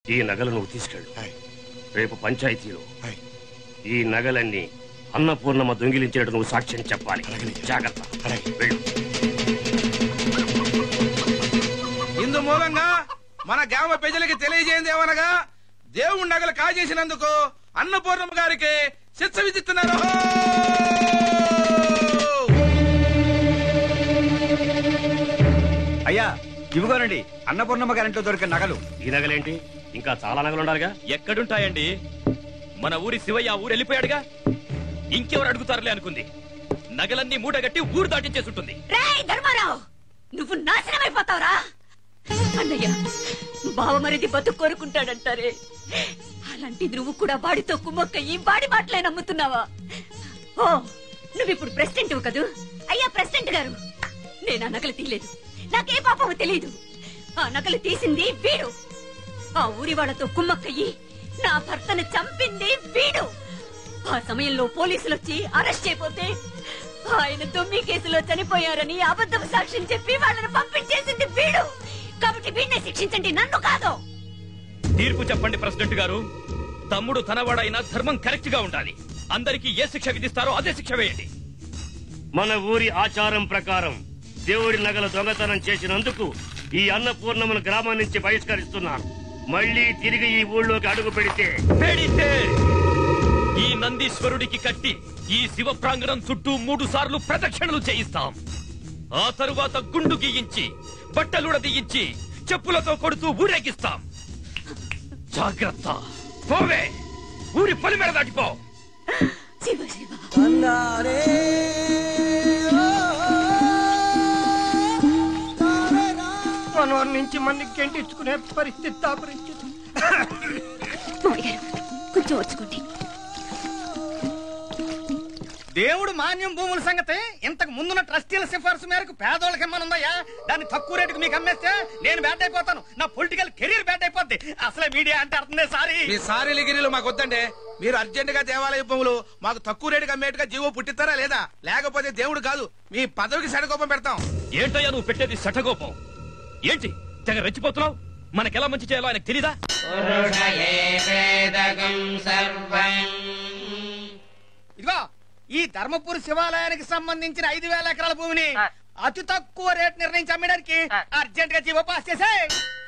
ఈ నగలు నువ్వు తీసుకెళ్ళు ఆయ్, రేపు పంచాయతీలో ఆయ్. ఈ నగలన్నీ అన్నపూర్ణమ్మ దొంగిలించినట్టు నువ్వు సాక్ష్యం చెప్పాలి అలాగే. జాగ్రత్త అలాగే. వెళ్ళు ఇందు మూలంగా మన గ్రామ ప్రజలకి తెలియజేయండి ఏమనగా దేవుడి నగలు కాజేసినందుకు అన్నపూర్ణమ్మ గారికి శిక్ష విధిస్తున్నారు అయ్యా ఇవిగోనండి అన్నపూర్ణమ్మ గారింట్లో దొరికిన నగలు ఈ నగలేంటి ఇంకా చాలా నగలు ఉండాలిగా ఎక్కడుంటాయండి మన ఊరి శివయ్య ఊరు వెళ్ళిపోయాడుగా ఇంకెవరు అడుగుతారులే అనుకుంది నగలన్నీ మూటగట్టి ఊరు దాటించేసుంటుంది రేయ్ ధర్మారావు నువ్వు నాశనమైపోతావురా అన్నయ్య బావమరిది బతుకు కోరుకుంటాడంటారే అలాంటి నువ్వు కూడా వాడితో కుమ్మక్కయ్యి వాడి మాటలే నమ్ముతున్నావా ఓ నువ్విప్పుడు ప్రెసిడెంట్ కదూ అయ్యా ప్రెసిడెంట్ గారు నేను ఆ నగలు తీయలేదు నాకే పాపము తెలియదు ఆ నగలు తీసింది వీడు ఆ ఊరి వాళ్ళతో కుమ్మక్కయ్యి నా భర్తను చంపింది వీడు ఆ సమయంలో పోలీసులు వచ్చి అరెస్ట్ చేయపోతే ఆయన దొమ్మి కేసులో చనిపోయారని అబద్ధం సాక్ష్యం చెప్పి వాళ్ళని పంపించేసింది వీడు కాబట్టి వీడినే శిక్షించండి నన్ను కాదు తీర్పు చెప్పండి ప్రెసిడెంట్ గారు తమ్ముడు తనవాడైనా ధర్మం కరెక్ట్ గా ఉండాలి అందరికీ ఏ శిక్ష విధిస్తారో అదే శిక్ష వేయండి మన ఊరి ఆచారం ప్రకారం దేవుడి నగల దొంగతనం చేసినందుకు ఈ అన్నపూర్ణమ్మను గ్రామం నుంచి బహిష్కరిస్తున్నాను మళ్ళీ తిరిగి ఈ ఊళ్ళోకి అడుగు పెడితే పెడితే ఈ నందీశ్వరుడికి కట్టి ఈ శివ ప్రాంగణం చుట్టూ మూడు సార్లు ప్రదక్షిణలు చేయిస్తాం ఆ తరువాత గుండు గీయించి బట్టలుడ దిగించి చెప్పులతో కొడుతూ ఊరేగిస్తాం జాగ్రత్త పోవే ఊరి పొలిమేర దాటిపో శివ శివ మనవారి నుంచి మన గెంటించుకునే పరిస్థితి దాపరించింది మామయ్య గారు కొంచెం వచ్చుకోండి దేవుడు మాన్యం భూముల సంగతి ఇంతకు ముందున్న ట్రస్టీల సిఫార్సు మేరకు పేదోళ్ళకి ఇమ్మనుందయ్యా దాన్ని తక్కువ రేటుకు మీకు అమ్మేస్తే నేను బ్యాట్ అయిపోతాను నా పొలిటికల్ కెరీర్ బ్యాట్ అయిపోద్ది అసలే మీడియా అంటే అర్థమే సారీ మీ సారీలు గిరీలు మాకు వద్దండి మీరు అర్జెంట్ గా దేవాలయ భూములు మాకు తక్కువ రేటుకి అమ్మేట్టుగా జీవో పుట్టిస్తారా లేదా లేకపోతే దేవుడు కాదు మీ పదవికి సడకోపం పెడతాం ఏంటయ్యా నువ్వు పెట్టేది శఠగోపం ఏంటి తెగ రెచ్చిపోతున్నావు మనకెలా మంచి చేయాలో ఆయనకు తెలీదా ఇదిగో ఈ ధర్మపురి శివాలయానికి సంబంధించిన ఐదు వేల ఎకరాల భూమిని అతి తక్కువ రేట్ నిర్ణయించి అమ్మడానికి అర్జెంట్ గా జీవో పాస్ చేసే